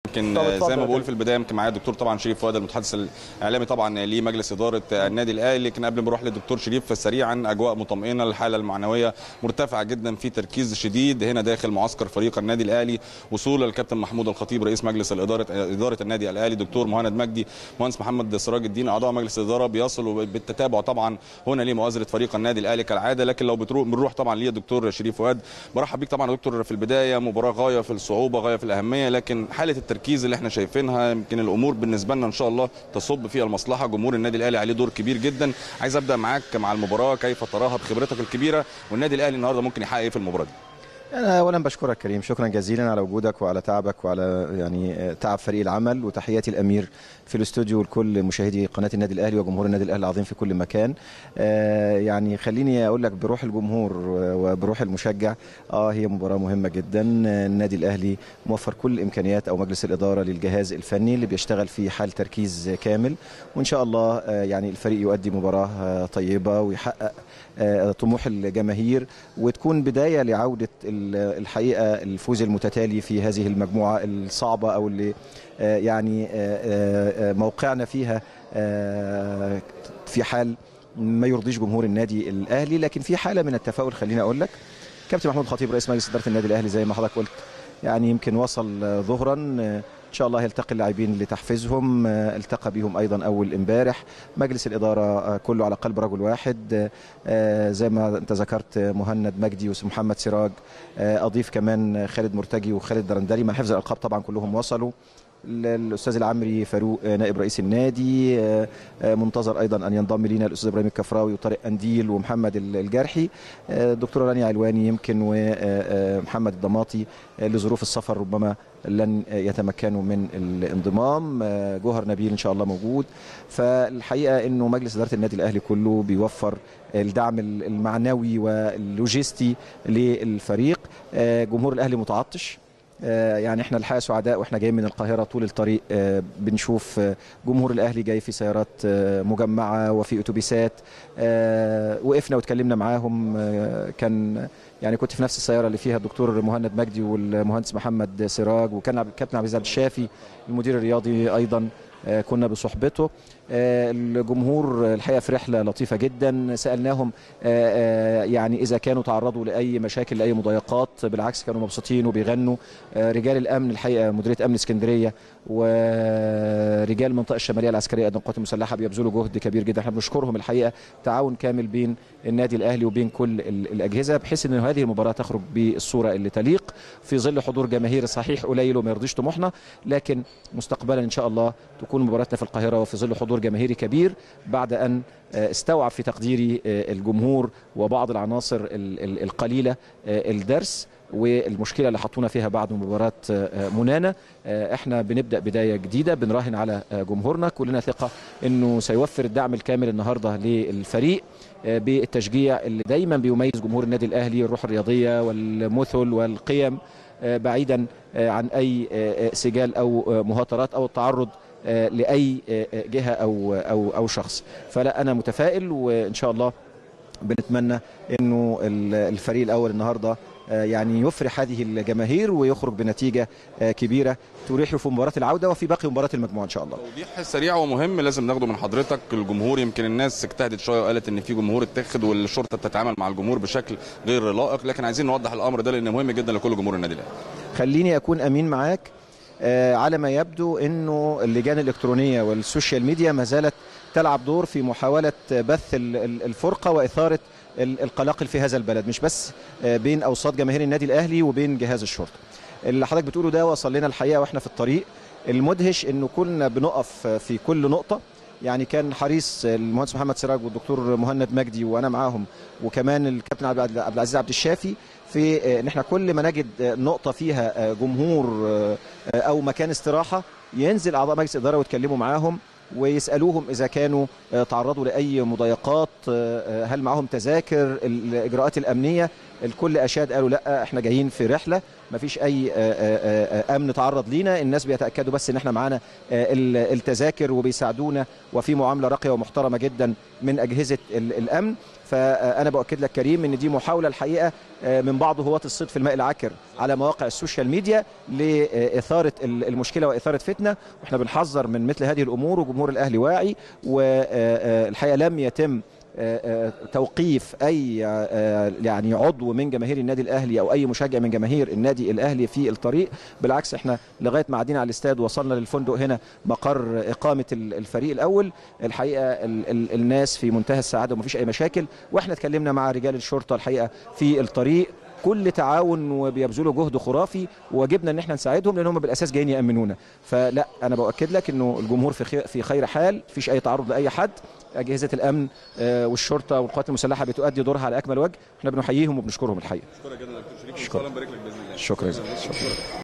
يمكن طب آه، اتفضل زي ما يا بقول فندم. في البدايه يمكن معايا الدكتور طبعا شريف فؤاد المتحدث الاعلامي طبعا لمجلس اداره النادي الاهلي لكن قبل ما اروح للدكتور شريف سريعا اجواء مطمئنه الحاله المعنويه مرتفعه جدا في تركيز شديد هنا داخل معسكر فريق النادي الاهلي وصول الكابتن محمود الخطيب رئيس مجلس الاداره اداره النادي الاهلي دكتور مهند مجدي مهندس محمد سراج الدين اعضاء مجلس الاداره بيصلوا بالتتابع طبعا هنا لمؤازره فريق النادي الاهلي كالعاده لكن لو بتروح بنروح طبعا للدكتور شريف فؤاد برحب بيك طبعا يا دكتور في البدايه مباراه غايه في الصعوبه غايه في الاهميه لكن حاله التركيز اللي احنا شايفينها يمكن الامور بالنسبه لنا ان شاء الله تصب فيها المصلحه جمهور النادي الاهلي عليه دور كبير جدا عايز ابدا معاك مع المباراه كيف تراها بخبرتك الكبيره والنادي الاهلي النهارده ممكن يحقق ايه في المباراه دي أنا أولا بشكرك كريم شكرا جزيلا على وجودك وعلى تعبك وعلى يعني تعب فريق العمل وتحياتي الأمير في الاستوديو لكل مشاهدي قناة النادي الأهلي وجمهور النادي الأهلي العظيم في كل مكان آه يعني خليني أقول لك بروح الجمهور وبروح المشجع آه هي مباراة مهمة جدا آه، النادي الأهلي موفر كل الإمكانيات أو مجلس الإدارة للجهاز الفني اللي بيشتغل في حال تركيز كامل وإن شاء الله آه يعني الفريق يؤدي مباراة آه طيبة ويحقق آه، طموح الجماهير وتكون بدايه لعوده ال- الحقيقه الفوز المتتالي في هذه المجموعه الصعبه او اللي آه، يعني آه، آه، آه، موقعنا فيها آه، في حال ما يرضيش جمهور النادي الاهلي لكن في حاله من التفاؤل خليني اقول لك كابتن محمود خطيب رئيس مجلس اداره النادي الاهلي زي ما حضرتك قلت يعني يمكن وصل آه، ظهرا آه، ان شاء الله هيلتقي اللاعبين لتحفيزهم آه، التقى بهم ايضا اول امبارح مجلس الاداره آه، كله على قلب رجل واحد آه، آه، زي ما انت ذكرت آه، مهند مجدي ومحمد سراج آه، اضيف كمان خالد مرتجي وخالد درندلي مع حفظ الالقاب طبعا كلهم وصلوا ال- الاستاذ العمري فاروق آه، نائب رئيس النادي آه، آه، منتظر ايضا ان ينضم لينا الاستاذ ابراهيم الكفراوي وطارق انديل ومحمد ال- الجرحي آه، الدكتوره رانيا علواني يمكن ومحمد الضماطي آه، لظروف السفر ربما لن آه، يتمكنوا من الانضمام آه، جوهر نبيل ان شاء الله موجود فالحقيقه انه مجلس اداره النادي الاهلي كله بيوفر الدعم المعنوي واللوجستي للفريق آه، جمهور الاهلي متعطش آه، يعني احنا الحقيقه سعداء واحنا جايين من القاهره طول الطريق آه، بنشوف آه، جمهور الاهلي جاي في سيارات آه، مجمعه وفي اتوبيسات آه، وقفنا واتكلمنا معاهم آه، كان يعني كنت في نفس السياره اللي فيها الدكتور مهند مجدي والمهندس محمد سراج وكان عبد- الكابتن عبد العزيز عبد الشافي المدير الرياضي ايضا آه، كنا بصحبته آه، الجمهور الحقيقه في رحله لطيفه جدا سالناهم آه، آه، يعني اذا كانوا تعرضوا لاي مشاكل لاي مضايقات بالعكس كانوا مبسوطين وبيغنوا آه، رجال الامن الحقيقه مديريه امن اسكندريه ورجال المنطقه الشماليه العسكريه قدام القوات المسلحه بيبذلوا جهد كبير جدا احنا بنشكرهم الحقيقه تعاون كامل بين النادي الاهلي وبين كل ال- الاجهزه بحيث ان هذه المباراه تخرج بالصوره اللي تليق في ظل حضور جماهير صحيح قليل وما يرضيش طموحنا لكن مستقبلا ان شاء الله تكون مباراتنا في القاهره وفي ظل حضور جماهيري كبير بعد ان آه، استوعب في تقديري آه، الجمهور وبعض العناصر ال- ال- القليله آه، الدرس والمشكله اللي حطونا فيها بعد مباراه آه، منانا آه، احنا بنبدا بدايه جديده بنراهن على آه، جمهورنا كلنا ثقه انه سيوفر الدعم الكامل النهارده للفريق آه، بالتشجيع اللي دايما بيميز جمهور النادي الاهلي الروح الرياضيه والمثل والقيم آه، بعيدا آه، عن اي آه، آه، سجال او آه، مهاترات او التعرض آه، لاي آه، آه، جهه او او او شخص فلا انا متفائل وان شاء الله بنتمنى انه ال- الفريق الاول النهارده آه، يعني يفرح هذه الجماهير ويخرج بنتيجه آه، كبيره تريحه في مباراه العوده وفي باقي مباراه المجموعه ان شاء الله توضيح سريع ومهم لازم ناخده من حضرتك الجمهور يمكن الناس اجتهدت شويه وقالت ان في جمهور اتخذ والشرطه بتتعامل مع الجمهور بشكل غير لائق لكن عايزين نوضح الامر ده لان مهم جدا لكل جمهور النادي الاهلي خليني اكون امين معاك آه، على ما يبدو انه اللجان الالكترونيه والسوشيال ميديا ما زالت تلعب دور في محاوله بث ال- ال- الفرقه واثاره ال- القلاقل في هذا البلد مش بس آه، بين اوساط جماهير النادي الاهلي وبين جهاز الشرطه اللي حضرتك بتقوله ده وصل لنا الحقيقه واحنا في الطريق المدهش انه كنا بنقف في كل نقطه يعني كان حريص المهندس محمد سراج والدكتور مهند مجدي وانا معاهم وكمان الكابتن عبد عبد العزيز عبد الشافي في آه، ان احنا كل ما نجد آه، نقطه فيها آه، جمهور آه، آه، او مكان استراحه ينزل اعضاء مجلس الاداره ويتكلموا معاهم ويسالوهم اذا كانوا آه، تعرضوا لاي مضايقات آه، آه، هل معاهم تذاكر الاجراءات الامنيه الكل اشاد قالوا لا احنا جايين في رحله ما فيش اي آه، آه، آه، امن تعرض لينا الناس بيتاكدوا بس ان احنا معانا آه، ال- التذاكر وبيساعدونا وفي معامله راقيه ومحترمه جدا من اجهزه ال- الامن فانا باكد لك كريم ان دي محاوله الحقيقه آه، من بعض هواة الصيد في الماء العكر على مواقع السوشيال ميديا لاثاره ال- المشكله واثاره فتنه واحنا بنحذر من مثل هذه الامور وجمهور الاهلي واعي والحقيقه لم يتم آه، آه، توقيف اي آه، يعني عضو من جماهير النادي الاهلي او اي مشجع من جماهير النادي الاهلي في الطريق بالعكس احنا لغايه ما عدينا على الاستاد وصلنا للفندق هنا مقر اقامه ال- الفريق الاول الحقيقه ال ال الناس في منتهى السعاده ومفيش اي مشاكل واحنا اتكلمنا مع رجال الشرطه الحقيقه في الطريق كل تعاون وبيبذلوا جهد خرافي وواجبنا ان احنا نساعدهم لان هم بالاساس جايين يامنونا فلا انا باكد لك انه الجمهور في خير في خير حال مفيش اي تعرض لاي حد اجهزه الامن آه، والشرطه والقوات المسلحه بتؤدي دورها على اكمل وجه احنا بنحييهم وبنشكرهم الحقيقه شكرا جدا دكتور شريف شكرا. وإن شاء الله نبارك لك باذن الله شكرا شكرا